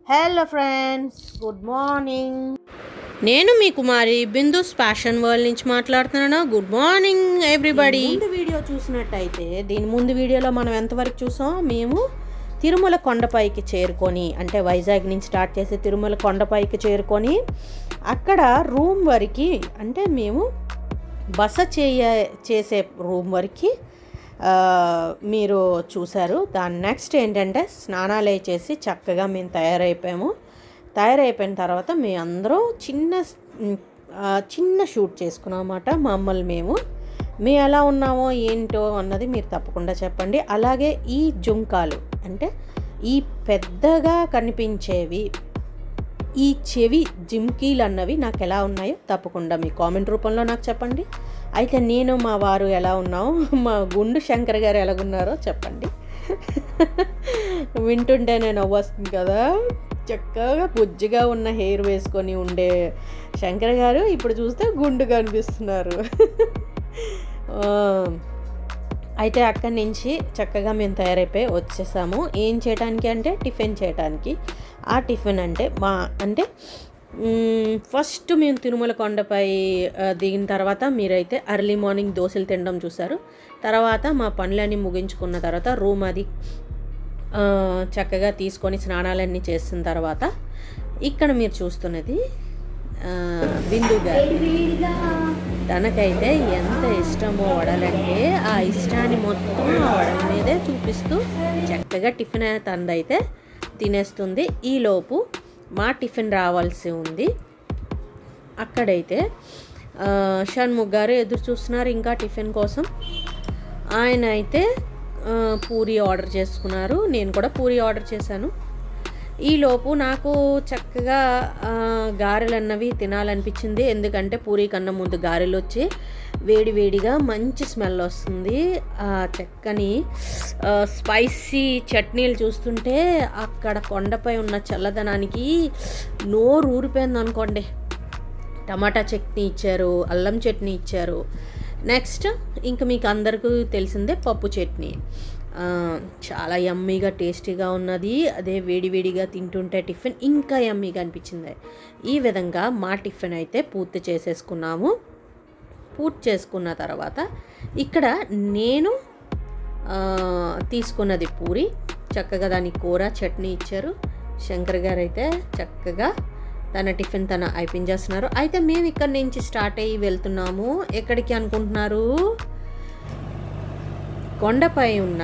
hello friends good morning నేను మీ కుమారి బిందుస్ fashion world నుంచి మాట్లాడుతున్నాను గుడ్ మార్నింగ్ ఎవ్రీబడి ముందు వీడియో చూసినట్టయితే దీని ముందు వీడియోలో మనం ఎంతవరకు చూసాం మేము తిరుమల కొండపైకి చేరుకొని అంటే వైజాగ్ నుంచి స్టార్ట్ చేసి తిరుమల కొండపైకి చేరుకొని అక్కడ రూమ్ వరకు అంటే మేము బస చేయ చేసే రూమ్ వరకు ఆ, మీరు చూశారు దాని నెక్స్ట్ ఏంటంటే స్నానాలు అయి చేసి చక్కగా మేము తయారైపోయాము తయారైపోయిన తర్వాత మీ అందరూ చిన్న మ్, ఆ, చిన్న షూట్ చేసుకున్నాం అన్నమాట మమ్మల్ని మేము మేము ఎలా ఉన్నామో ఏంటో అన్నది మీరు తప్పకుండా చెప్పండి అలాగే ఈ జుంకాలు అంటే ఈ పెద్దగా కనిపించేవి ఈ చెవి జిమ్కీలు అన్నవి నాకు ఎలా ఉన్నాయో తప్పకుండా మీ కామెంట్ రూపంలో నాకు చెప్పండి అయితే నేను మా వారు ఎలా ఉన్నామో మా గుండు శంకర్ గారు ఎలాగున్నారో చెప్పండి వింటుంటే నేను వస్తుంది కదా చక్కగా బుజ్జిగా ఉన్న హెయిర్ వేసుకొని ఉండే శంకర్ గారు ఇప్పుడు చూస్తే గుండు కనిపిస్తున్నారు ఆ, అయితే అక్కడి నుంచి చక్కగా మేము తయారైపోయి వచ్చేసాము ఏం చేయడానికి అంటే టిఫిన్ చేయడానికి ఆ టిఫిన్ అంటే మా అంటే మ్మ్, ఫస్ట్ మేము తిరుమల కొండపై ఆ, దిగిన తర్వాత మీరైతే అర్లీ మార్నింగ్ దోశలు తినడం చూసారు తర్వాత మా పనులన్నీ ముగించుకున్న తర్వాత రూమ్ అది ఆ, చక్కగా తీసుకొని స్నానాలన్నీ చేసిన తర్వాత ఇక్కడ మీరు చూస్తున్నది ఆ, బిందు గారు తనకైతే ఎంత ఇష్టమో వడలంటే ఆ ఇష్టాన్ని మొత్తం ఆ వడల మీదే చూపిస్తూ చక్కగా టిఫిన్ తనదైతే తినేస్తుంది ఈలోపు మా టిఫిన్ రావాల్సి ఉంది అక్కడైతే ఆ, షణ్ముఖ్ గారు ఎదురు చూస్తున్నారు ఇంకా టిఫిన్ కోసం ఆయన అయితే ఆ, పూరి ఆర్డర్ చేసుకున్నారు నేను కూడా పూరి ఆర్డర్ చేశాను ఈలోపు నాకు చక్కగా ఆ, గారెలు అన్నవి తినాలనిపించింది ఎందుకంటే పూరి కన్నా ముందు గారెలు వచ్చి వేడి వేడిగా మంచి స్మెల్ వస్తుంది ఆ చక్కని ఆ, స్పైసీ చట్నీలు చూస్తుంటే అక్కడ కొండపై ఉన్న చల్లదనానికి నోరు ఊరిపోయింది అనుకోండి టమాటా చట్నీ ఇచ్చారు అల్లం చట్నీ ఇచ్చారు నెక్స్ట్ ఇంకా మీకు అందరికీ తెలిసిందే పప్పు చట్నీ ఆ, చాలా యమ్మీగా టేస్టీగా ఉన్నది అదే వేడివేడిగా తింటుంటే టిఫిన్ ఇంకా యమ్మీగా అనిపించింది ఈ విధంగా మా టిఫిన్ అయితే పూర్తి చేసేసుకున్నాము పూర్తి చేసుకున్న తర్వాత ఇక్కడ నేను ఆ, తీసుకున్నది పూరి చక్కగా దానికి కూర చట్నీ ఇచ్చారు శంకర్ గారు అయితే చక్కగా తన టిఫిన్ తన అయిపించేస్తున్నారు అయితే మేము ఇక్కడ నుంచి స్టార్ట్ అయ్యి వెళ్తున్నాము ఎక్కడికి అనుకుంటున్నారు కొండపై ఉన్న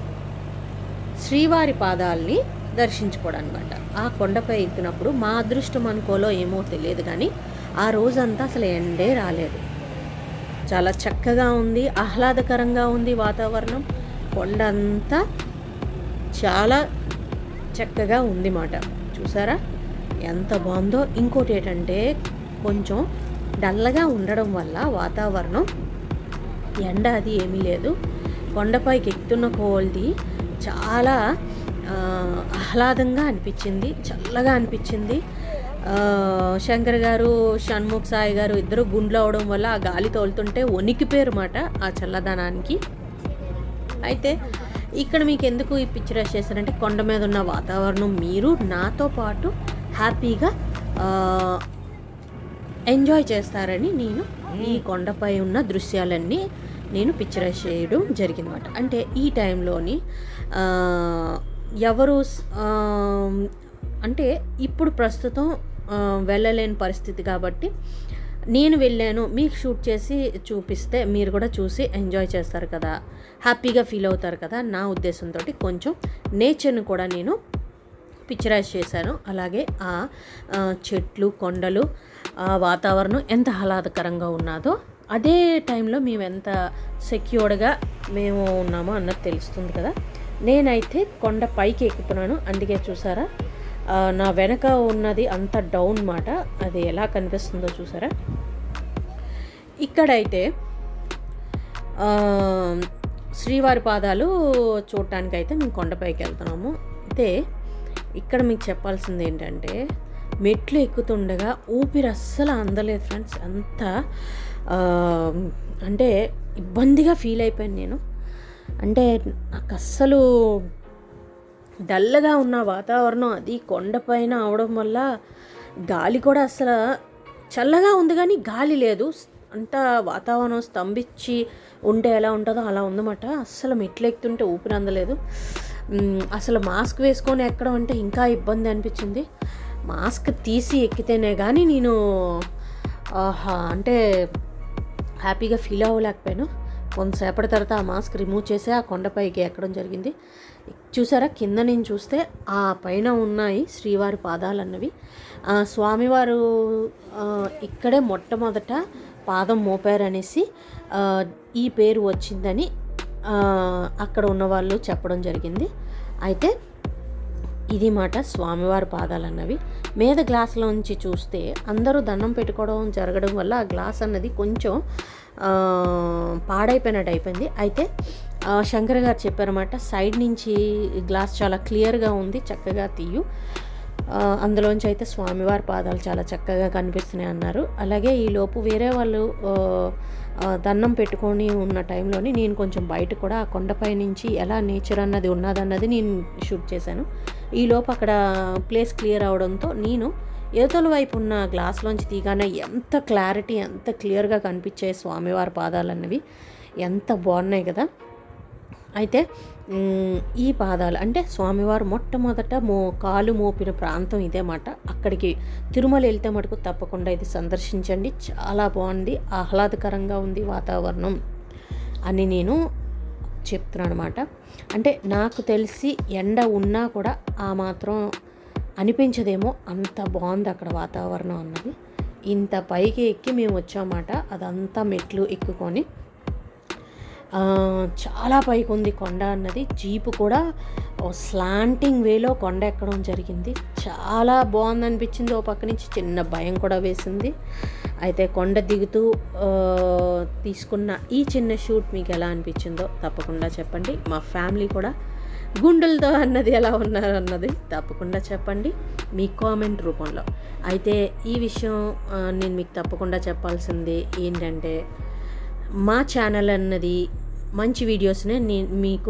శ్రీవారి పాదాలని దర్శించుకోవడం అనమాట ఆ కొండపై ఎక్కినప్పుడు మా అదృష్టం అనుకోలో ఏమో తెలియదు కానీ ఆ రోజంతా అసలు ఎండే రాలేదు చాలా చక్కగా ఉంది ఆహ్లాదకరంగా ఉంది వాతావరణం కొండ అంతా చాలా చక్కగా ఉంది మాట చూసారా ఎంత బాగుందో ఇంకోటి ఏంటంటే కొంచెం డల్లగా ఉండడం వల్ల వాతావరణం ఎండ అది ఏమీ లేదు కొండపైకి ఎక్కుతున్న కోల్ది చాలా ఆ, ఆహ్లాదంగా అనిపించింది చల్లగా అనిపించింది ఆ, శంకర్ గారు షణ్ముఖ్ సాయి గారు ఇద్దరు గుండ్లు అవడం వల్ల ఆ గాలి తోలుతుంటే వణికిపోయారు మాట ఆ చల్లదనానికి అయితే ఇక్కడ మీకు ఎందుకు ఈ పిక్చర్ చేశారంటే కొండ మీద ఉన్న వాతావరణం మీరు నాతో పాటు హ్యాపీగా ఆ, ఎంజాయ్ చేస్తారని నేను ఈ కొండపై ఉన్న దృశ్యాలన్నీ నేను పిక్చరైజ్ చేయడం జరిగిందన్నమాట అంటే ఈ టైంలోని ఆ, ఎవరు స్- ఆ, అంటే ఇప్పుడు ప్రస్తుతం ఆ, వెళ్ళలేని పరిస్థితి కాబట్టి నేను వెళ్ళాను మీకు షూట్ చేసి చూపిస్తే మీరు కూడా చూసి ఎంజాయ్ చేస్తారు కదా హ్యాపీగా ఫీల్ అవుతారు కదా నా ఉద్దేశంతో కొంచెం నేచర్ని కూడా నేను పిక్చరైజ్ చేశాను అలాగే ఆ ఆ, చెట్లు కొండలు ఆ వాతావరణం ఎంత ఆహ్లాదకరంగా ఉన్నదో అదే టైంలో మేము ఎంత సెక్యూర్డ్గా మేము ఉన్నామో అన్నది తెలుస్తుంది కదా నేనైతే కొండ పైకి ఎక్కుతున్నాను అందుకే చూసారా ఆ, నా వెనక ఉన్నది అంత డౌన్ మాట అది ఎలా కనిపిస్తుందో చూసారా ఇక్కడైతే ఆ, శ్రీవారి పాదాలు చూడటానికి అయితే మేము కొండపైకి వెళ్తున్నాము అయితే ఇక్కడ మీకు చెప్పాల్సింది ఏంటంటే మెట్లు ఎక్కుతుండగా ఊపిరి అస్సలు అందలేదు ఫ్రెండ్స్ అంత ఆ, అంటే ఇబ్బందిగా ఫీల్ అయిపోయాను నేను అంటే నాకు అస్సలు డల్గా ఉన్న వాతావరణం అది కొండపైన అవడం వల్ల గాలి కూడా అసలు చల్లగా ఉంది కానీ గాలి లేదు అంతా వాతావరణం స్తంభించి ఉంటే ఎలా ఉంటుందో అలా ఉందన్నమాట అస్సలు మెట్లు ఎక్కుతుంటే ఊపిరి అందలేదు మ్, అసలు మాస్క్ వేసుకొని ఎక్కడం అంటే ఇంకా ఇబ్బంది అనిపించింది మాస్క్ తీసి ఎక్కితేనే కానీ నేను ఆహా అంటే హ్యాపీగా ఫీల్ అవ్వలేకపోయాను కొంతసేపటి తర్వాత ఆ మాస్క్ రిమూవ్ చేసి ఆ కొండపైకి ఎక్కడం జరిగింది చూసారా కింద నేను చూస్తే ఆ పైన ఉన్నాయి శ్రీవారి పాదాలు అన్నవి ఆ, స్వామివారు ఆ, ఇక్కడే మొట్టమొదట పాదం మోపారనేసి ఆ, ఈ పేరు వచ్చిందని ఆ, అక్కడ ఉన్న వాళ్ళు చెప్పడం జరిగింది అయితే ఇది మాట స్వామివారి పాదాలు అన్నవి మీద గ్లాసులోంచి చూస్తే అందరూ దండం పెట్టుకోవడం జరగడం వల్ల ఆ గ్లాస్ అన్నది కొంచెం ఆ, పాడైపోయినట్టు అయిపోయింది అయితే ఆ, శంకర్ గారు చెప్పారన్నమాట సైడ్ నుంచి ఈ గ్లాస్ చాలా క్లియర్గా ఉంది చక్కగా తీయు ఆ, అందులోంచి అయితే స్వామివారి పాదాలు చాలా చక్కగా కనిపిస్తున్నాయి అన్నారు అలాగే ఈ లోపు వేరే వాళ్ళు ఆ, ఆ, దండం పెట్టుకొని ఉన్న టైంలోని నేను కొంచెం బయట కూడా ఆ కొండపై నుంచి ఎలా నేచర్ అన్నది ఉన్నదన్నది నేను షూట్ చేశాను ఈ లోపు అక్కడ ప్లేస్ క్లియర్ అవడంతో నేను యువతల వైపు ఉన్న గ్లాస్లోంచి తీగానే ఎంత క్లారిటీ ఎంత క్లియర్గా కనిపించాయి స్వామివారి పాదాలు అన్నవి ఎంత బాగున్నాయి కదా అయితే మ్, ఈ పాదాలు అంటే స్వామివారు మొట్టమొదట మో కాలు మోపిన ప్రాంతం ఇదే మాట అక్కడికి తిరుమల వెళ్తే మటుకు తప్పకుండా ఇది సందర్శించండి చాలా బాగుంది ఆహ్లాదకరంగా ఉంది వాతావరణం అని నేను చెప్తున్నాను అనమాట అంటే నాకు తెలిసి ఎండ ఉన్నా కూడా ఆ మాత్రం అనిపించదేమో అంత బాగుంది అక్కడ వాతావరణం అన్నది ఇంత పైకి ఎక్కి మేము వచ్చామాట అదంతా మెట్లు ఎక్కుకొని ఆ, చాలా పైకి ఉంది కొండ అన్నది జీపు కూడా స్లాంటింగ్ వేలో కొండ ఎక్కడం జరిగింది చాలా బాగుంది అనిపించింది ఓ పక్క నుంచి చిన్న భయం కూడా వేసింది అయితే కొండ దిగుతూ ఆ, తీసుకున్న ఈ చిన్న షూట్ మీకు ఎలా అనిపించిందో తప్పకుండా చెప్పండి మా ఫ్యామిలీ కూడా గుండెలతో అన్నది ఎలా ఉన్నారు అన్నది తప్పకుండా చెప్పండి మీ కామెంట్ రూపంలో అయితే ఈ విషయం ఆ, నేను మీకు తప్పకుండా చెప్పాల్సింది ఏంటంటే మా ఛానల్ అన్నది మంచి వీడియోస్నే నేను మీకు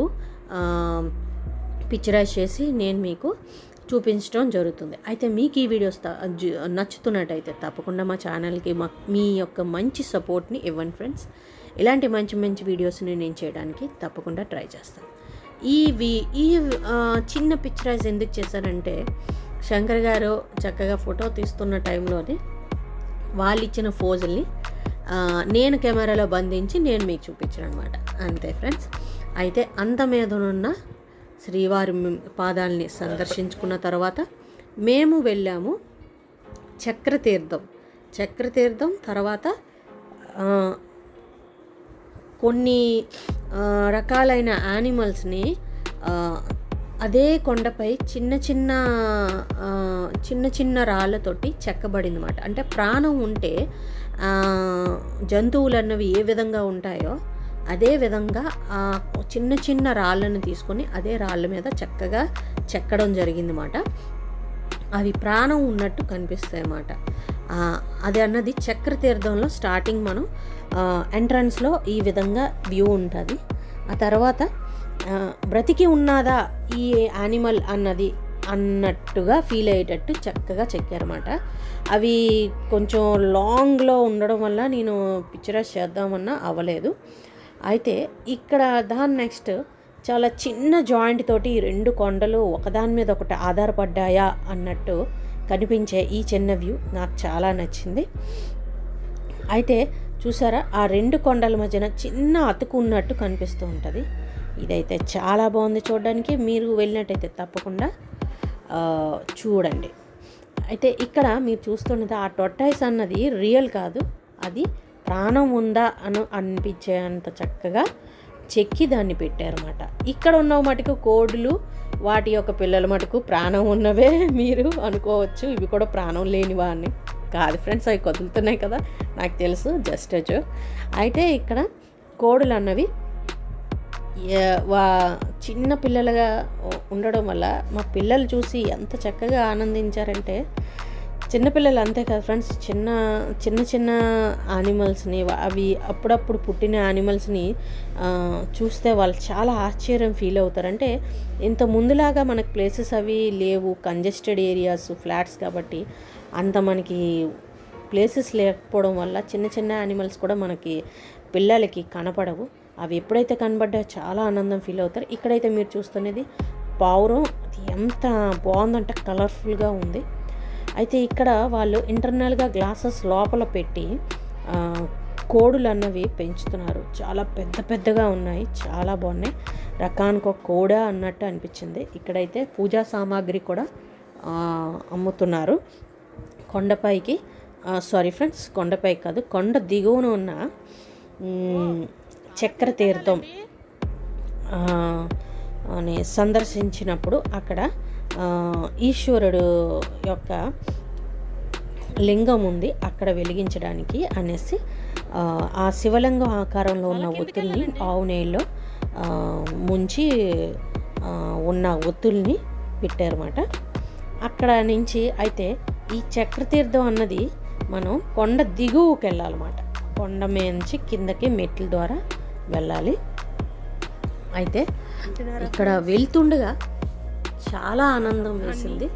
పిక్చరైజ్ చేసి నేను మీకు చూపించడం జరుగుతుంది అయితే మీకు ఈ వీడియోస్ త- జు- నచ్చుతున్నట్టయితే తప్పకుండా మా ఛానల్కి మా మీ యొక్క మంచి సపోర్ట్ని ఇవ్వండి ఫ్రెండ్స్ ఇలాంటి మంచి మంచి వీడియోస్ని నేను చేయడానికి తప్పకుండా ట్రై చేస్తాను ఈ వి ఈ ఆ, చిన్న పిక్చరైజ్ ఎందుకు చేశానంటే శంకర్ గారు చక్కగా ఫోటో తీస్తున్న టైంలోనే వాళ్ళు ఇచ్చిన ఫోజుల్ని ఆ, నేను కెమెరాలో బంధించి నేను మీకు చూపించాను అనమాట అంతే ఫ్రెండ్స్ అయితే అంత మీదనున్న శ్రీవారి మ్- పాదాలని సందర్శించుకున్న తర్వాత మేము వెళ్ళాము చక్రతీర్థం చక్రతీర్థం తర్వాత ఆ, కొన్ని ఆ, రకాలైన యానిమల్స్ని ఆ, అదే కొండపై చిన్న చిన్న ఆ, చిన్న చిన్న రాళ్ళతోటి చెక్కబడింది అనమాట అంటే ప్రాణం ఉంటే ఆ, జంతువులు అన్నవి ఏ విధంగా ఉంటాయో అదే విధంగా ఆ చిన్న చిన్న రాళ్ళను తీసుకొని అదే రాళ్ళ మీద చక్కగా చెక్కడం జరిగిందన్నమాట అవి ప్రాణం ఉన్నట్టు కనిపిస్తాయి అన్నమాట ఆ, అది అన్నది చక్రతీర్థంలో స్టార్టింగ్ మనం ఎంట్రన్స్లో ఈ విధంగా వ్యూ ఉంటుంది ఆ తర్వాత ఆ, బ్రతికి ఉన్నదా ఈ యానిమల్ అన్నది అన్నట్టుగా ఫీల్ అయ్యేటట్టు చక్కగా చెక్కారన్నమాట అవి కొంచెం లాంగ్లో ఉండడం వల్ల నేను పిక్చరైజ్ చేద్దామన్నా అవ్వలేదు అయితే ఇక్కడ దాని నెక్స్ట్ చాలా చిన్న జాయింట్ తోటి ఈ రెండు కొండలు ఒకదాని మీద ఒకటి ఆధారపడ్డాయా అన్నట్టు కనిపించే ఈ చిన్న వ్యూ నాకు చాలా నచ్చింది అయితే చూసారా ఆ రెండు కొండల మధ్యన చిన్న అతుకు ఉన్నట్టు కనిపిస్తూ ఉంటుంది ఇదైతే చాలా బాగుంది చూడడానికి మీరు వెళ్ళినట్టయితే తప్పకుండా ఆ, చూడండి అయితే ఇక్కడ మీరు చూస్తున్నది ఆ టొట్టైస్ అన్నది రియల్ కాదు అది ప్రాణం ఉందా అని అనిపించే అంత చక్కగా చెక్కి దాన్ని పెట్టారన్నమాట ఇక్కడ ఉన్న మటుకు కోడులు వాటి యొక్క పిల్లల మటుకు ప్రాణం ఉన్నవే మీరు అనుకోవచ్చు ఇవి కూడా ప్రాణం లేనివా అని కాదు ఫ్రెండ్స్ అవి కదులుతున్నాయి కదా నాకు తెలుసు జస్ట్ జోక్ అయితే ఇక్కడ కోడులు అన్నవి ఏ- వా చిన్న పిల్లలుగా ఉండడం వల్ల మా పిల్లలు చూసి ఎంత చక్కగా ఆనందించారంటే చిన్నపిల్లలు అంతే కదా ఫ్రెండ్స్ చిన్న చిన్న చిన్న యానిమల్స్ని అవి అప్పుడప్పుడు పుట్టిన యానిమల్స్ని ఆ, చూస్తే వాళ్ళు చాలా ఆశ్చర్యం ఫీల్ అవుతారు అంటే ఇంత ముందులాగా మనకు ప్లేసెస్ అవి లేవు కంజెస్టెడ్ ఏరియాస్ ఫ్లాట్స్ కాబట్టి అంత మనకి ప్లేసెస్ లేకపోవడం వల్ల చిన్న చిన్న యానిమల్స్ కూడా మనకి పిల్లలకి కనపడవు అవి ఎప్పుడైతే కనబడ్డాయో చాలా ఆనందం ఫీల్ అవుతారు ఇక్కడైతే మీరు చూస్తున్నది పావురం అది ఎంత బాగుందంటే కలర్ఫుల్గా ఉంది అయితే ఇక్కడ వాళ్ళు ఇంటర్నల్గా గ్లాసెస్ లోపల పెట్టి ఆ, కోడులు అన్నవి పెంచుతున్నారు చాలా పెద్ద పెద్దగా ఉన్నాయి చాలా బాగున్నాయి రకానికి ఒక కోడ అన్నట్టు అనిపించింది ఇక్కడైతే పూజా సామాగ్రి కూడా ఆ, అమ్ముతున్నారు కొండపైకి సారీ ఫ్రెండ్స్ కొండపైకి కాదు కొండ దిగువన ఉన్న మ్, చక్ర తీర్థం ఆ, అని సందర్శించినప్పుడు అక్కడ ఆ, ఈశ్వరుడు యొక్క లింగం ఉంది అక్కడ వెలిగించడానికి అనేసి ఆ, ఆ శివలింగం ఆకారంలో ఉన్న ఒత్తుల్ని ఆవు నెయ్యిలో ఆ, ముంచి ఆ, ఉన్న ఒత్తుల్ని పెట్టారన్నమాట అక్కడ నుంచి అయితే ఈ చక్రతీర్థం అన్నది మనం కొండ దిగువకి వెళ్ళాలన్నమాట కొండ మీద నుంచి కిందకి మెట్ల ద్వారా వెళ్ళాలి అయితే ఇక్కడ వెళ్తుండగా చాలా ఆనందం వేసింది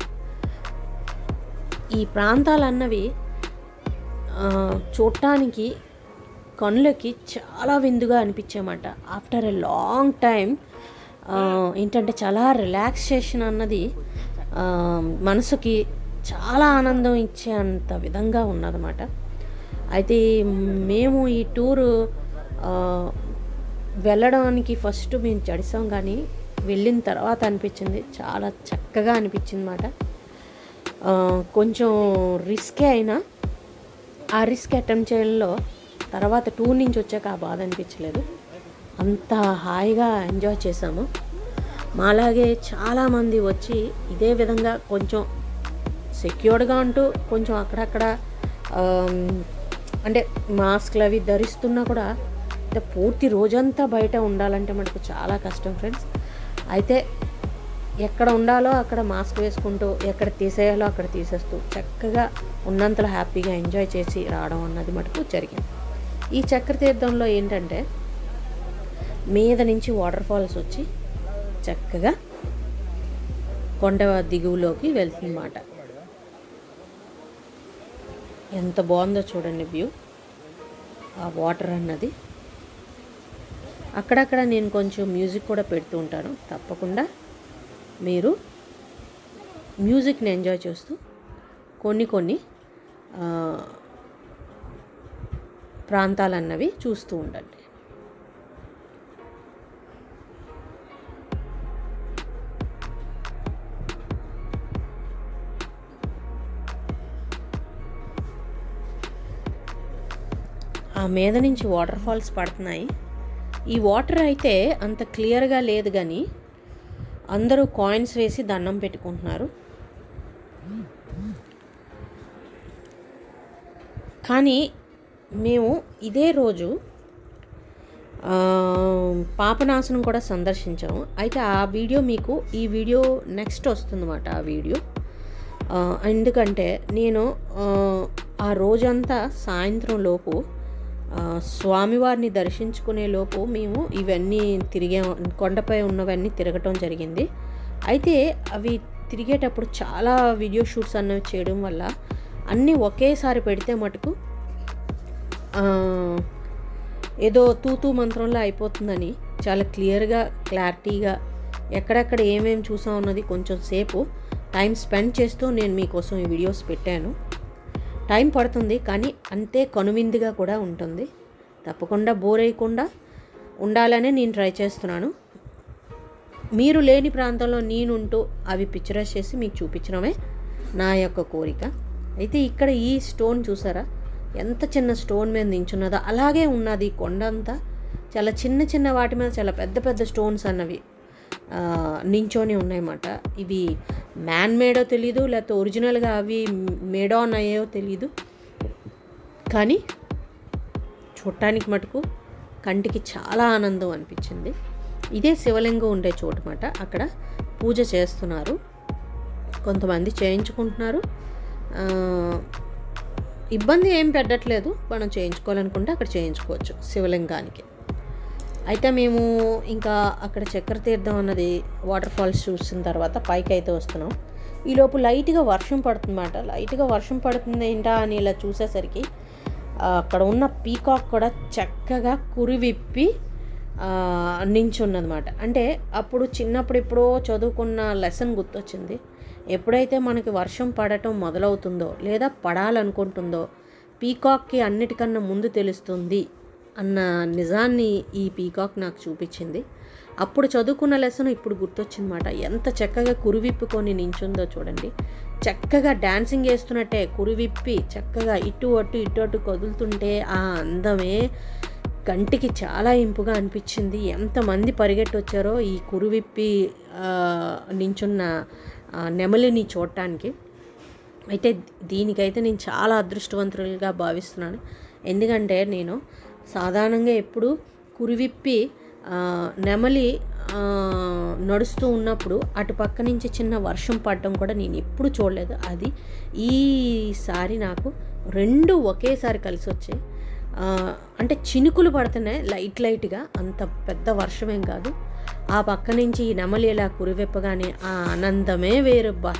ఈ ప్రాంతాలన్నవి ఆ, చూడటానికి కళ్ళకి చాలా విందుగా అనిపించామట ఆఫ్టర్ ఎ లాంగ్ టైం ఏంటంటే చాలా రిలాక్సేషన్ అన్నది ఆ, మనసుకి చాలా ఆనందం ఇచ్చే అంత విధంగా ఉన్నదన్నమాట అయితే మేము ఈ టూరు ఆ, వెళ్ళడానికి ఫస్ట్ మేము చడిసాం కానీ వెళ్ళిన తర్వాత అనిపించింది చాలా చక్కగా అనిపించింది అన్నమాట ఆ, కొంచెం రిస్కే అయినా ఆ రిస్క్ అటెంప్ట్ చేయడంలో తర్వాత టూర్ నుంచి వచ్చాక ఆ బాధ అనిపించలేదు అంత హాయిగా ఎంజాయ్ చేసాము మాలాగే చాలామంది వచ్చి ఇదే విధంగా కొంచెం సెక్యూర్డ్గా ఉంటూ కొంచెం అక్కడక్కడ ఆమ్, అంటే మాస్క్లు అవి ధరిస్తున్నా కూడా అంటే పూర్తి రోజంతా బయట ఉండాలంటే మనకు చాలా కష్టం ఫ్రెండ్స్ అయితే ఎక్కడ ఉండాలో అక్కడ మాస్క్ వేసుకుంటూ ఎక్కడ తీసేయాలో అక్కడ తీసేస్తూ చక్కగా ఉన్నంతలో హ్యాపీగా ఎంజాయ్ చేసి రావడం అన్నది మటుకు జరిగింది ఈ చక్రతీర్థంలో ఏంటంటే మీద నుంచి వాటర్ ఫాల్స్ వచ్చి చక్కగా కొండ దిగువలోకి వెళ్తుందన్నమాట ఎంత బాగుందో చూడండి వ్యూ ఆ వాటర్ అన్నది అక్కడక్కడ నేను కొంచెం మ్యూజిక్ కూడా పెడుతూ ఉంటాను తప్పకుండా మీరు మ్యూజిక్ని ఎంజాయ్ చేస్తూ కొన్ని కొన్ని ఆ, ప్రాంతాలన్నవి చూస్తూ ఉండండి ఆ మీద నుంచి వాటర్ ఫాల్స్ పడుతున్నాయి ఈ వాటర్ అయితే అంత క్లియర్గా లేదు కానీ అందరూ కాయిన్స్ వేసి దండం పెట్టుకుంటున్నారు కానీ మేము ఇదే రోజు ఆ, పాపనాశనం కూడా సందర్శించాము అయితే ఆ వీడియో మీకు ఈ వీడియో నెక్స్ట్ వస్తుందన్నమాట ఆ వీడియో ఆ, ఎందుకంటే నేను ఆ, ఆ రోజంతా సాయంత్రం లోపు ఆ, స్వామివారిని దర్శించుకునే లోపు మేము ఇవన్నీ తిరిగే కొండపై ఉన్నవన్నీ తిరగటం జరిగింది అయితే అవి తిరిగేటప్పుడు చాలా వీడియో షూట్స్ అన్నవి చేయడం వల్ల అన్నీ ఒకేసారి పెడితే మటుకు ఆ, ఏదో తూతూ మంత్రంలో అయిపోతుందని చాలా క్లియర్గా క్లారిటీగా ఎక్కడెక్కడ ఏమేమి చూసాం అన్నది కొంచెం సేపు టైం స్పెండ్ చేస్తూ నేను మీకోసం ఈ వీడియోస్ పెట్టాను టైం పడుతుంది కానీ అంతే కనువిందుగా కూడా ఉంటుంది తప్పకుండా బోర్ అయ్యకుండా ఉండాలనే నేను ట్రై చేస్తున్నాను మీరు లేని ప్రాంతంలో నేనుంటూ అవి పిక్చరైజ్ చేసి మీకు చూపించడమే నా యొక్క కోరిక అయితే ఇక్కడ ఈ స్టోన్ చూసారా ఎంత చిన్న స్టోన్ మీద నించున్నదో అలాగే ఉన్నది ఈ కొండ అంతా చాలా చిన్న చిన్న వాటి మీద చాలా పెద్ద పెద్ద స్టోన్స్ అన్నవి ఆ, నించొని ఉన్నాయన్నమాట ఇవి మ్యాన్ మేడో తెలీదు లేకపోతే ఒరిజినల్గా అవి మేడ్ ఆన్ అయ్యాయో తెలీదు కానీ చూడటానికి మటుకు కంటికి చాలా ఆనందం అనిపించింది ఇదే శివలింగం ఉండే చోటు మాట అక్కడ పూజ చేస్తున్నారు కొంతమంది చేయించుకుంటున్నారు ఆ, ఇబ్బంది ఏం పెట్టట్లేదు మనం చేయించుకోవాలనుకుంటే అక్కడ చేయించుకోవచ్చు శివలింగానికి అయితే మేము ఇంకా అక్కడ చక్కెర తీర్థం అన్నది వాటర్ ఫాల్స్ చూసిన తర్వాత పైకి అయితే వస్తున్నాం ఈలోపు లైట్గా వర్షం పడుతుందన్నమాట లైట్గా వర్షం పడుతుంది ఏంటా అని ఇలా చూసేసరికి ఆ, అక్కడ ఉన్న పీకాక్ కూడా చక్కగా కురివిప్పి ఆ, నించున్నదన్నమాట అంటే అప్పుడు చిన్నప్పుడు ఎప్పుడో చదువుకున్న లెసన్ గుర్తొచ్చింది ఎప్పుడైతే మనకి వర్షం పడటం మొదలవుతుందో లేదా పడాలనుకుంటుందో పీకాక్కి అన్నిటికన్నా ముందు తెలుస్తుంది అన్న నిజాన్ని ఈ పీకాక్ నాకు చూపించింది అప్పుడు చదువుకున్న లెసన్ ఇప్పుడు గుర్తొచ్చిందన్నమాట ఎంత చక్కగా కురివిప్పుకొని నించుందో చూడండి చక్కగా డాన్సింగ్ వేస్తున్నట్టే కురివిప్పి చక్కగా ఇటు అటు ఇటు అటు కదులుతుంటే ఆ అందమే కంటికి చాలా ఇంపుగా అనిపించింది ఎంతమంది పరిగెట్టి వచ్చారో ఈ కురివిప్పి ఆ, నించున్న ఆ, నెమలిని చూడటానికి అయితే దీనికైతే నేను చాలా అదృష్టవంతులుగా భావిస్తున్నాను ఎందుకంటే నేను సాధారణంగా ఎప్పుడు కురివిప్పి ఆ, నెమలి ఆ, నడుస్తూ ఉన్నప్పుడు అటు పక్క నుంచి చిన్న వర్షం పడడం కూడా నేను ఎప్పుడు చూడలేదు అది ఈసారి నాకు రెండు ఒకేసారి కలిసి వచ్చాయి ఆ, అంటే చినుకులు పడుతున్నాయి లైట్ లైట్గా అంత పెద్ద వర్షమేం కాదు ఆ పక్క నుంచి ఈ నెమలి ఇలా కురివిప్పగానే ఆ ఆనందమే వేరబ్బా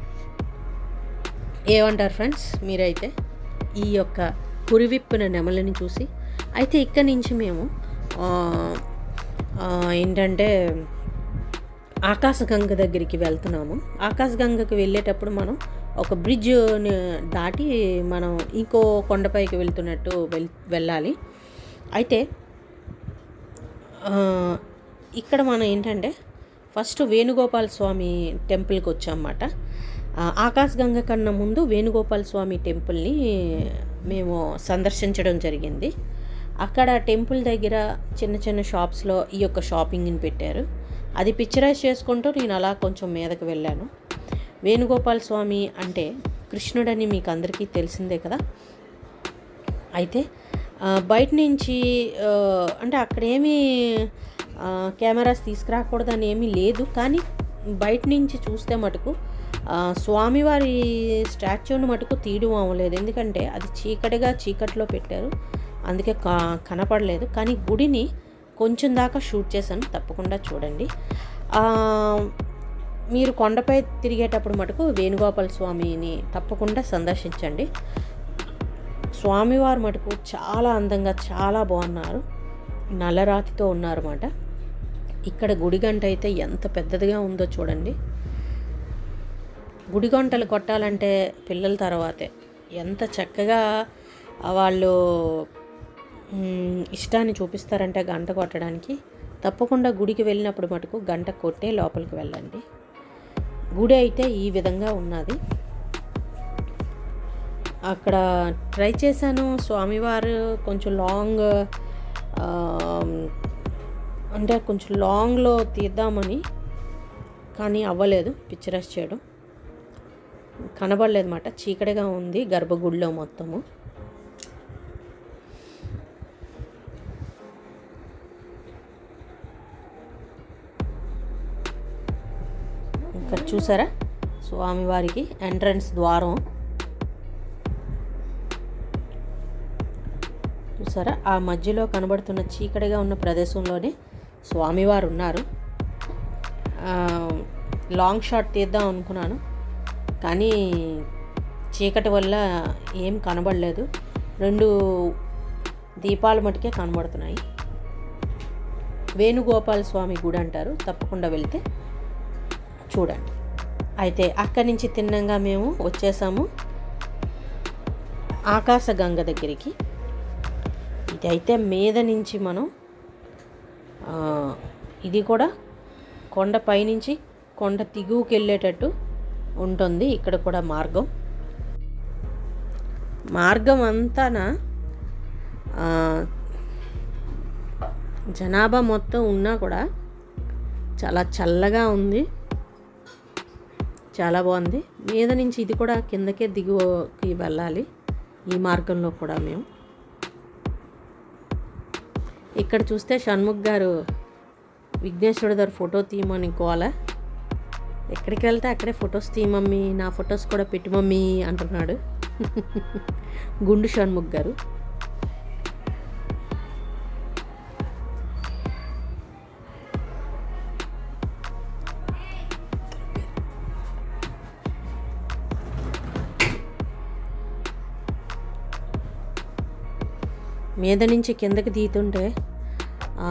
ఏమంటారు ఫ్రెండ్స్ మీరైతే ఈ యొక్క కురివిప్పిన నెమలిని చూసి అయితే ఇక్కడి నుంచి మేము ఆ, ఆ, ఏంటంటే ఆకాశగంగ దగ్గరికి వెళ్తున్నాము ఆకాశగంగకి వెళ్ళేటప్పుడు మనం ఒక బ్రిడ్జ్ దాటి మనం ఇంకో కొండపైకి వెళ్తున్నట్టు వెల్ వెళ్ళాలి అయితే ఆ, ఇక్కడ మనం ఏంటంటే ఫస్ట్ వేణుగోపాల స్వామి టెంపుల్కి వచ్చామన్నమాట ఆ, ఆకాశగంగ కన్నా ముందు వేణుగోపాల స్వామి టెంపుల్ని మేము సందర్శించడం జరిగింది అక్కడ టెంపుల్ దగ్గర చిన్న చిన్న షాప్స్లో ఈ యొక్క షాపింగ్ని పెట్టారు అది పిక్చరైజ్ చేసుకుంటూ నేను అలా కొంచెం మీదకి వెళ్ళాను వేణుగోపాల స్వామి అంటే కృష్ణుడని మీకు అందరికీ తెలిసిందే కదా అయితే ఆ, బయట నుంచి ఆ, అంటే అక్కడ ఏమీ ఆ, కెమెరాస్ తీసుకురాకూడదని ఏమీ లేదు కానీ బయట నుంచి చూస్తే మటుకు ఆ, స్వామివారి స్టాచ్యూని మటుకు తీయడం అవ్వలేదు ఎందుకంటే అది చీకటిగా చీకట్లో పెట్టారు అందుకే కా కనపడలేదు కానీ గుడిని కొంచెం దాకా షూట్ చేశాను తప్పకుండా చూడండి ఆ, మీరు కొండపై తిరిగేటప్పుడు మటుకు వేణుగోపాల స్వామిని తప్పకుండా సందర్శించండి స్వామివారు మటుకు చాలా అందంగా చాలా బాగున్నారు నల్లరాతితో ఉన్నారన్నమాట ఇక్కడ గుడి గంట అయితే ఎంత పెద్దదిగా ఉందో చూడండి గుడి గంటలు కొట్టాలంటే పిల్లల తర్వాతే ఎంత చక్కగా వాళ్ళు మ్, ఇష్టాన్ని చూపిస్తారంటే గంట కొట్టడానికి తప్పకుండా గుడికి వెళ్ళినప్పుడు మటుకు గంట కొట్టే లోపలికి వెళ్ళండి గుడి అయితే ఈ విధంగా ఉన్నది అక్కడ ట్రై చేశాను స్వామివారు కొంచెం లాంగ్ ఆ, అంటే కొంచెం లాంగ్లో తీద్దామని కానీ అవ్వలేదు పిక్చరైజ్ చేయడం కనబడలేదు మాట చీకటిగా ఉంది గర్భగుడిలో మొత్తము ఇక్కడ చూసారా స్వామివారికి ఎంట్రన్స్ ద్వారం చూసారా ఆ మధ్యలో కనబడుతున్న చీకటిగా ఉన్న ప్రదేశంలోనే స్వామివారు ఉన్నారు ఆ, లాంగ్ షాట్ తీద్దాం అనుకున్నాను కానీ చీకటి వల్ల ఏం కనబడలేదు రెండు దీపాలు మటుకే కనబడుతున్నాయి వేణుగోపాల స్వామి గుడి అంటారు తప్పకుండా వెళ్తే చూడండి అయితే అక్కడి నుంచి తిన్నంగా మేము వచ్చేసాము ఆకాశగంగ దగ్గరికి ఇదైతే మీద నుంచి మనం ఆ, ఇది కూడా కొండ పైనుంచి కొండ దిగువకి వెళ్ళేటట్టు ఉంటుంది ఇక్కడ కూడా మార్గం మార్గం అంతాన ఆ, జనాభా మొత్తం ఉన్నా కూడా చాలా చల్లగా ఉంది చాలా బాగుంది మీద నుంచి ఇది కూడా కిందకే దిగువకి వెళ్ళాలి ఈ మార్గంలో కూడా మేము ఇక్కడ చూస్తే షణ్ముఖ్ గారు విఘ్నేశ్వరుడు గారు ఫోటో తీయమని కోల ఎక్కడికి వెళ్తే అక్కడే ఫొటోస్ తీ మమ్మీ నా ఫొటోస్ కూడా పెట్టు మమ్మీ అంటున్నాడు గుండు షణ్ముఖ్ గారు మీద నుంచి కిందకి దిగుతుంటే ఆ,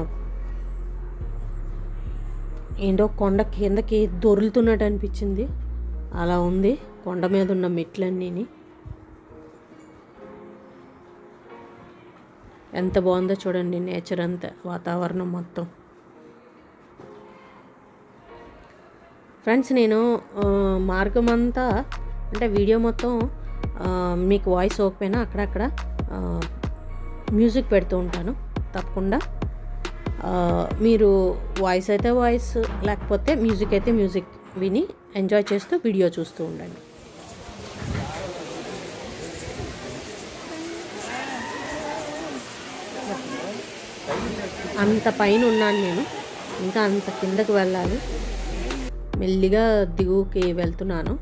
ఏంటో కొండ కిందకి దొరులుతున్నట్టు అనిపించింది అలా ఉంది కొండ మీద ఉన్న మెట్లన్నీని ఎంత బాగుందో చూడండి నేచర్ అంతా వాతావరణం మొత్తం ఫ్రెండ్స్ నేను ఆ, మార్గం అంతా అంటే వీడియో మొత్తం ఆ, మీకు వాయిస్ ఓపెన్ అక్కడక్కడ ఆ, మ్యూజిక్ పెడుతూ ఉంటాను తప్పకుండా ఆ, మీరు వాయిస్ అయితే వాయిస్ లేకపోతే మ్యూజిక్ అయితే మ్యూజిక్ విని ఎంజాయ్ చేస్తూ వీడియో చూస్తూ ఉండండి అంత పైన ఉన్నాను నేను ఇంకా అంత కిందకు వెళ్ళాలి మెల్లిగా దిగుకి వెళ్తున్నాను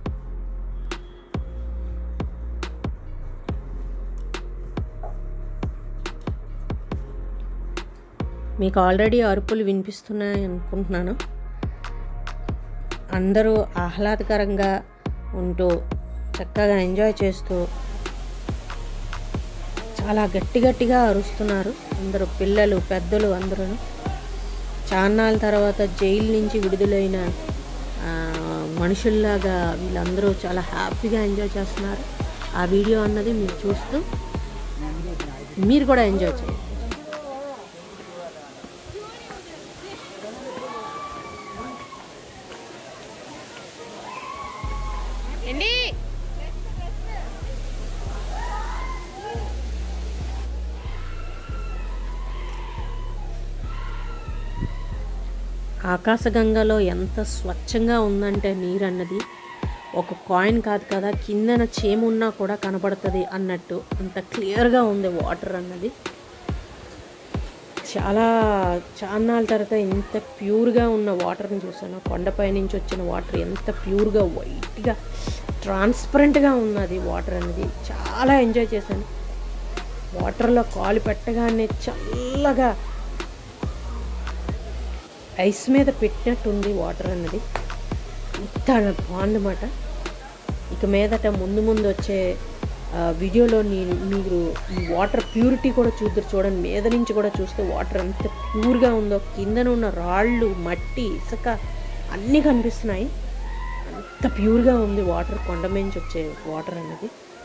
మీకు ఆల్రెడీ అరుపులు వినిపిస్తున్నాయి అనుకుంటున్నాను అందరూ ఆహ్లాదకరంగా ఉంటూ చక్కగా ఎంజాయ్ చేస్తూ చాలా గట్టి గట్టిగా అరుస్తున్నారు అందరూ పిల్లలు పెద్దలు అందరూ చాన్నాళ్ళ తర్వాత జైలు నుంచి విడుదలైన ఆ, మనుషుల్లాగా వీళ్ళందరూ చాలా హ్యాపీగా ఎంజాయ్ చేస్తున్నారు ఆ వీడియో అన్నది మీరు చూస్తూ మీరు కూడా ఎంజాయ్ చేయండి ఆకాశగంగలో ఎంత స్వచ్ఛంగా ఉందంటే నీరు అన్నది ఒక కాయిన్ కాదు కదా కిందన చేము ఉన్నా కూడా కనబడుతుంది అన్నట్టు అంత క్లియర్గా ఉంది వాటర్ అన్నది చాలా చాన్నాళ్ళ తర్వాత ఇంత ప్యూర్గా ఉన్న వాటర్ని చూసాను కొండపై నుంచి వచ్చిన వాటర్ ఎంత ప్యూర్గా వైట్గా ట్రాన్స్పరెంట్గా ఉన్నది వాటర్ అనేది చాలా ఎంజాయ్ చేశాను వాటర్లో కాలు పెట్టగానే చల్లగా ఐస్ మీద పెట్టినట్టుంది వాటర్ అన్నది ఇంత బాగుందన్నమాట ఇక మీదట ముందు ముందు వచ్చే ఆ, వీడియోలో నేను మీరు ఈ వాటర్ ప్యూరిటీ కూడా చూద్దరు చూడండి మీద నుంచి కూడా చూస్తే వాటర్ ఎంత ప్యూర్గా ఉందో కిందన ఉన్న రాళ్ళు మట్టి ఇసుక అన్నీ కనిపిస్తున్నాయి అంత ప్యూర్గా ఉంది వాటర్ కొండ మీద నుంచి వచ్చే వాటర్ అనేది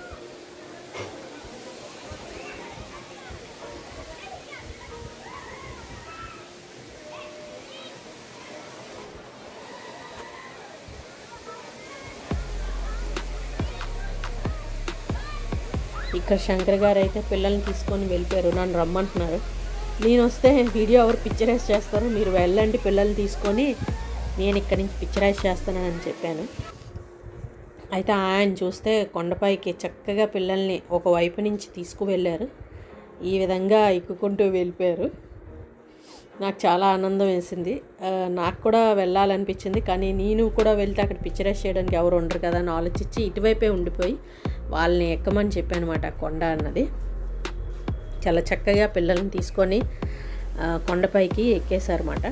ఇక్కడ శంకర్ గారు అయితే పిల్లల్ని తీసుకొని వెళ్ళిపోయారు నన్ను రమ్మంటున్నారు నేను వస్తే వీడియో ఎవరు పిక్చరైజ్ చేస్తారు మీరు వెళ్ళండి పిల్లల్ని తీసుకొని నేను ఇక్కడి నుంచి పిక్చరైజ్ చేస్తానని చెప్పాను అయితే ఆయన చూస్తే కొండపైకి చక్కగా పిల్లల్ని ఒకవైపు నుంచి తీసుకువెళ్ళారు ఈ విధంగా ఎక్కుకుంటూ వెళ్ళిపోయారు నాకు చాలా ఆనందం వేసింది ఆ, నాకు కూడా వెళ్ళాలనిపించింది కానీ నేను కూడా వెళ్తే అక్కడ పిక్చరైజ్ చేయడానికి ఎవరు ఉండరు కదా అని ఆలోచించి ఇటువైపే ఉండిపోయి వాళ్ళని ఎక్కమని చెప్పాను అనమాట కొండ అన్నది చాలా చక్కగా పిల్లల్ని తీసుకొని ఆ, కొండపైకి ఎక్కేశారన్నమాట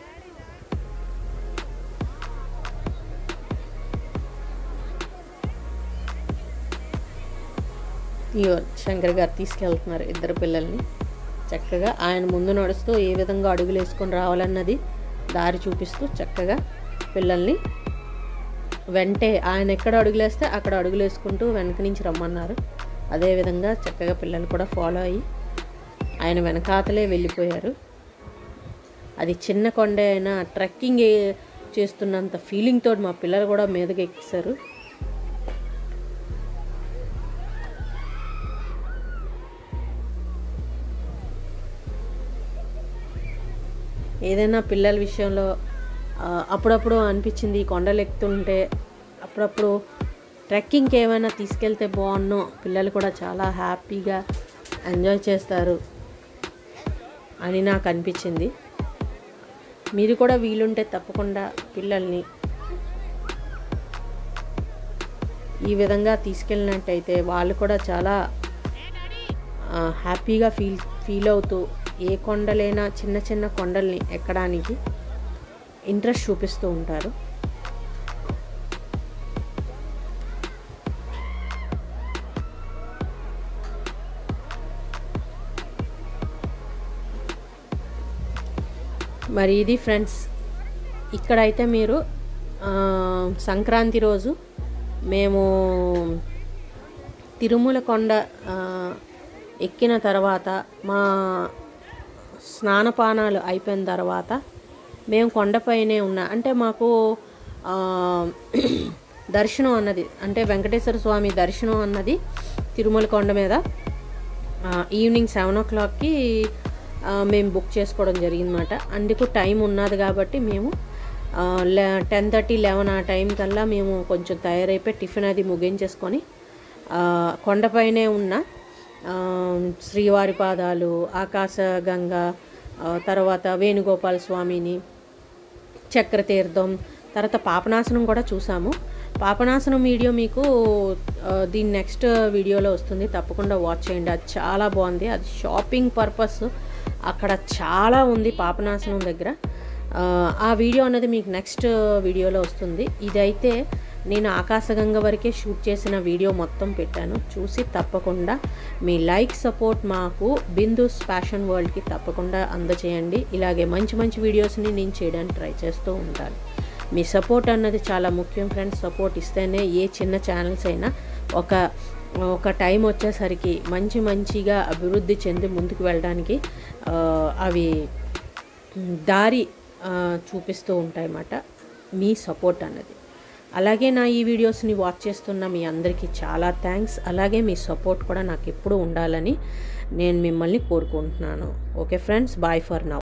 ఇగో శంకర్ గారు తీసుకెళ్తున్నారు ఇద్దరు పిల్లల్ని చక్కగా ఆయన ముందు నడుస్తూ ఏ విధంగా అడుగులు వేసుకొని రావాలన్నది దారి చూపిస్తూ చక్కగా పిల్లల్ని వెంటే ఆయన ఎక్కడ అడుగులేస్తే అక్కడ అడుగులు వేసుకుంటూ వెనక నుంచి రమ్మన్నారు అదేవిధంగా చక్కగా పిల్లలు కూడా ఫాలో అయ్యి ఆయన వెనకాతలే వెళ్ళిపోయారు అది చిన్న కొండ అయినా ట్రెక్కింగ్ ఏ- చేస్తున్నంత ఫీలింగ్ తోటి మా పిల్లలు కూడా మీదకి ఎక్కిస్తారు ఏదైనా పిల్లల విషయంలో ఆ, అప్పుడప్పుడు అనిపించింది ఈ కొండలు ఎక్కుతుంటే అప్పుడప్పుడు ట్రెక్కింగ్కి ఏమైనా తీసుకెళ్తే బాగున్నో పిల్లలు కూడా చాలా హ్యాపీగా ఎంజాయ్ చేస్తారు అని నాకు అనిపించింది మీరు కూడా వీలుంటే తప్పకుండా పిల్లల్ని ఈ విధంగా తీసుకెళ్ళినట్టయితే వాళ్ళు కూడా చాలా ఆ, హ్యాపీగా ఫీల్ ఫీల్ అవుతూ ఏ కొండలైనా చిన్న చిన్న కొండల్ని ఎక్కడానికి ఇంట్రెస్ట్ చూపిస్తూ ఉంటారు మరి ఇది ఫ్రెండ్స్ ఇక్కడైతే మీరు ఆ, సంక్రాంతి రోజు మేము తిరుమల కొండ ఆ, ఎక్కిన తర్వాత మా స్నానపానాలు అయిపోయిన తర్వాత మేము కొండపైనే ఉన్న అంటే మాకు ఆ, దర్శనం అన్నది అంటే వెంకటేశ్వర స్వామి దర్శనం అన్నది తిరుమల కొండ మీద ఆ, ఈవినింగ్ సెవెన్ ఓ క్లాక్కి ఆ, మేము బుక్ చేసుకోవడం జరిగిందన్నమాట అందుకు టైం ఉన్నది కాబట్టి మేము టెన్ థర్టీ లెవెన్ ఆ టైం కల్లా మేము కొంచెం తయారైపోయి టిఫిన్ అది ముగించేసుకొని ఆ, కొండపైనే ఉన్న ఆ, శ్రీవారి పాదాలు ఆకాశగంగ ఆ, తర్వాత వేణుగోపాల స్వామిని చక్రతీర్థం తర్వాత పాపనాశనం కూడా చూసాము పాపనాశనం వీడియో మీకు ఆ, దీని నెక్స్ట్ వీడియోలో వస్తుంది తప్పకుండా వాచ్ చేయండి అది చాలా బాగుంది అది షాపింగ్ పర్పస్ అక్కడ చాలా ఉంది పాపనాశనం దగ్గర ఆ, ఆ వీడియో అనేది మీకు నెక్స్ట్ వీడియోలో వస్తుంది ఇదైతే నేను ఆకాశగంగ వరకే షూట్ చేసిన వీడియో మొత్తం పెట్టాను చూసి తప్పకుండా మీ లైక్ సపోర్ట్ మాకు బిందుస్ ఫ్యాషన్ వరల్డ్కి తప్పకుండా అందజేయండి ఇలాగే మంచి మంచి వీడియోస్ని నేను చేయడానికి ట్రై చేస్తూ ఉంటాను మీ సపోర్ట్ అన్నది చాలా ముఖ్యం ఫ్రెండ్స్ సపోర్ట్ ఇస్తేనే ఏ చిన్న ఛానల్స్ అయినా ఒక ఒక టైం వచ్చేసరికి మంచి మంచిగా అభివృద్ధి చెంది ముందుకు వెళ్ళడానికి ఆ, అవి దారి ఆ, చూపిస్తూ ఉంటాయన్నమాట మీ సపోర్ట్ అన్నది అలాగే నా ఈ వీడియోస్ని వాచ్ చేస్తున్న మీ అందరికీ చాలా థ్యాంక్స్ అలాగే మీ సపోర్ట్ కూడా నాకు ఎప్పుడూ ఉండాలని నేను మిమ్మల్ని కోరుకుంటున్నాను okay friends bye for now